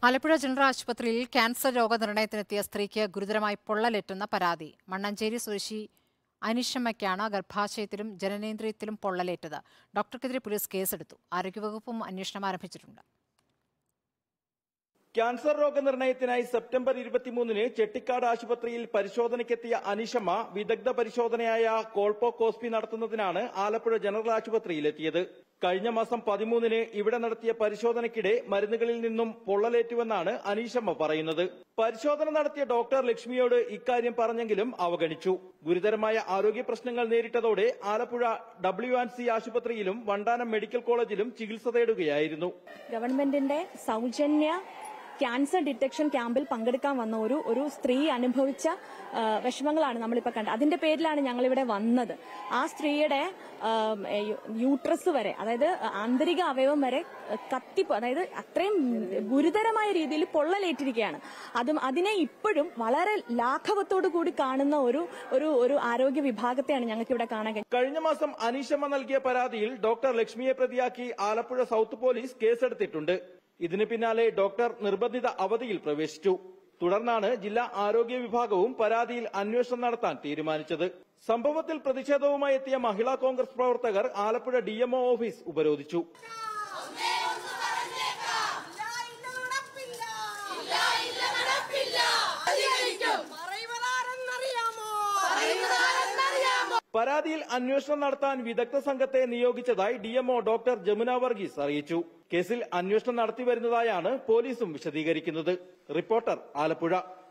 Alappuzha general ആശുപത്രിയിൽ cancer രോഗനിർണയത്തിനെത്തിയ സ്ത്രീക്ക് ഗുരുതരമായി പൊള്ളലേറ്റെന്ന പരാതി മണ്ണഞ്ചേരി സ്വദേശി അനിഷമ്മയ്ക്കാണ് ഗർഭാശയത്തിലും ജനനേന്ദ്രിയത്തിലും പൊള്ളലേറ്റത് ഡോക്ടർക്കെതിരെ പോലീസ് കേസെടുത്തു ആരോഗ്യവകുപ്പും അന്വേഷണം ആരംഭിച്ചിട്ടുണ്ട് ക്യാൻസർ രോഗനിർണയത്തിനായി സെപ്റ്റംബർ ഇരുപത്തിമൂന്നിന് ചെട്ടിക്കാട് ആശുപത്രിയിൽ പരിശോധനയ്ക്കെത്തിയ അനിഷമ്മ വിദഗ്ധ പരിശോധനയായ കോൾപോകോസ്പി നടത്തുന്നതിനാണ് ആലപ്പുഴ ജനറൽ ആശുപത്രിയിലെത്തിയത് കഴിഞ്ഞ മാസം പതിമൂന്നിന് ഇവിടെ നടത്തിയ പരിശോധനയ്ക്കിടെ മരുന്നുകളിൽ നിന്നും പൊള്ളലേറ്റുവെന്നാണ് അനീഷമ്മ പറയുന്നത് പരിശോധന നടത്തിയ ഡോക്ടർ ലക്ഷ്മിയോട് ഇക്കാര്യം പറഞ്ഞെങ്കിലും അവഗണിച്ചു ഗുരുതരമായ ആരോഗ്യ പ്രശ്നങ്ങൾ നേരിട്ടതോടെ ആലപ്പുഴ ഡബ്ല്യു ആൻഡ് സി ആശുപത്രിയിലും വണ്ടാനം മെഡിക്കൽ കോളേജിലും ചികിത്സ തേടുകയായിരുന്നു ഗവൺമെന്റിന്റെ സൗജന്യ ക്യാൻസർ ഡിറ്റക്ഷൻ ക്യാമ്പിൽ പങ്കെടുക്കാൻ വന്ന ഒരു ഒരു സ്ത്രീ അനുഭവിച്ച ആ, വിഷമങ്ങളാണ് നമ്മളിപ്പോൾ കണ്ടത് അതിന്റെ പേരിലാണ് ഞങ്ങളിവിടെ വന്നത് ആ സ്ത്രീയുടെ ആം, ഏ, യു- യൂട്രസ് വരെ അതായത് ആന്തരിക അവയവം വരെ കത്തി അതായത് അത്രയും ഗുരുതരമായ രീതിയിൽ പൊള്ളലേറ്റിരിക്കുകയാണ് അതും അതിനെ ഇപ്പോഴും വളരെ ലാഘവത്തോടു കൂടി കാണുന്ന ഒരു ഒരു ഒരു ആരോഗ്യ വിഭാഗത്തെയാണ് ഞങ്ങൾക്ക് ഇവിടെ കാണാൻ കഴിയുന്നത് കഴിഞ്ഞ മാസം അനീഷമ്മ നൽകിയ പരാതിയിൽ ഡോക്ടർ ലക്ഷ്മിയെ പ്രതിയാക്കി ആലപ്പുഴ സൗത്ത് പോലീസ് കേസെടുത്തിട്ടുണ്ട് ഇതിന് പിന്നാലെ ഡോക്ടർ നിർബന്ധിത അവധിയിൽ പ്രവേശിച്ചു തുടർന്നാണ് ജില്ലാ ആരോഗ്യ വിഭാഗവും പരാതിയിൽ അന്വേഷണം നടത്താൻ തീരുമാനിച്ചത് സംഭവത്തിൽ പ്രതിഷേധവുമായി എത്തിയ മഹിളാ കോൺഗ്രസ് പ്രവർത്തകർ ആലപ്പുഴ ഡിഎംഒ ഓഫീസ് ഉപരോധിച്ചു പരാതിയിൽ അന്വേഷണം നടത്താൻ വിദഗ്ധ സംഘത്തെ നിയോഗിച്ചതായി ഡിഎംഒ ഡോക്ടർ ജമുന വർഗീസ് അറിയിച്ചു കേസിൽ അന്വേഷണം നടത്തിവരുന്നതായാണ് പോലീസും വിശദീകരിക്കുന്നത് റിപ്പോർട്ടർ ആലപ്പുഴ